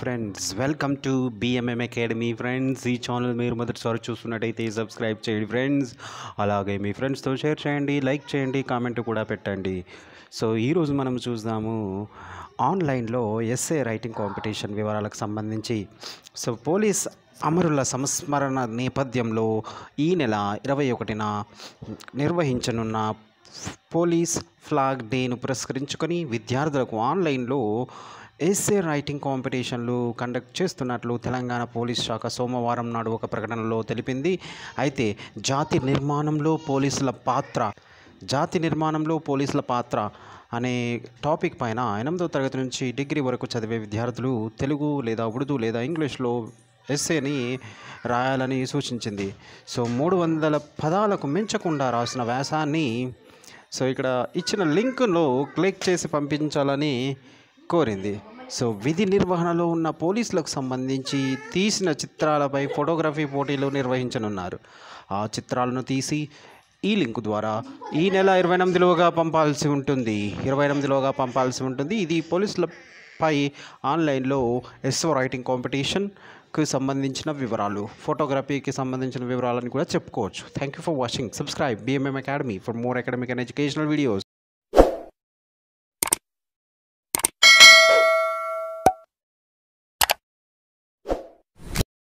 friends welcome to BMM academy friends ఈ channel మీరు మొదటిసారి చూస్తున్నట్టయితే సబ్స్క్రైబ్ చేయండి ఫ్రెండ్స్ అలాగే మీ ఫ్రెండ్స్తో షేర్ చేయండి లైక్ చేయండి కామెంట్ కూడా పెట్టండి సో ఈరోజు మనం చూద్దాము ఆన్లైన్లో ఎస్ఏ రైటింగ్ కాంపిటీషన్ వివరాలకు సంబంధించి సో పోలీస్ అమరుల సంస్మరణ నేపథ్యంలో ఈ నెల ఇరవై ఒకటిన నిర్వహించనున్న పోలీస్ ఫ్లాగ్ డేను పురస్కరించుకొని విద్యార్థులకు ఆన్లైన్లో ఎస్ఏ రైటింగ్ కాంపిటీషన్లు కండక్ట్ చేస్తున్నట్లు తెలంగాణ పోలీస్ శాఖ సోమవారం నాడు ఒక ప్రకటనలో తెలిపింది అయితే జాతి నిర్మాణంలో పోలీసుల పాత్ర జాతి నిర్మాణంలో పోలీసుల పాత్ర అనే టాపిక్ పైన ఎనిమిదో తరగతి నుంచి డిగ్రీ వరకు చదివే విద్యార్థులు తెలుగు లేదా ఉర్దూ లేదా ఇంగ్లీష్లో ఎస్ఏని రాయాలని సూచించింది సో మూడు వందల పదాలకు మించకుండా రాసిన వ్యాసాన్ని సో ఇక్కడ ఇచ్చిన లింకులో క్లిక్ చేసి పంపించాలని కోరింది సో విధి నిర్వహణలో ఉన్న పోలీసులకు సంబంధించి తీసిన చిత్రాలపై ఫోటోగ్రఫీ పోటీలు నిర్వహించనున్నారు ఆ చిత్రాలను తీసి ఈ లింక్ ద్వారా ఈ నెల ఇరవై ఎనిమిదిలోగా పంపాల్సి ఉంటుంది ఇరవై ఎనిమిదిలోగా పంపాల్సి ఉంటుంది ఇది పోలీసులపై ఆన్లైన్లో ఎస్ఓ రైటింగ్ కాంపిటీషన్కి సంబంధించిన వివరాలు ఫోటోగ్రఫీకి సంబంధించిన వివరాలని కూడా చెప్పుకోవచ్చు thank you for watching subscribe BMM academy for more academic and educational videos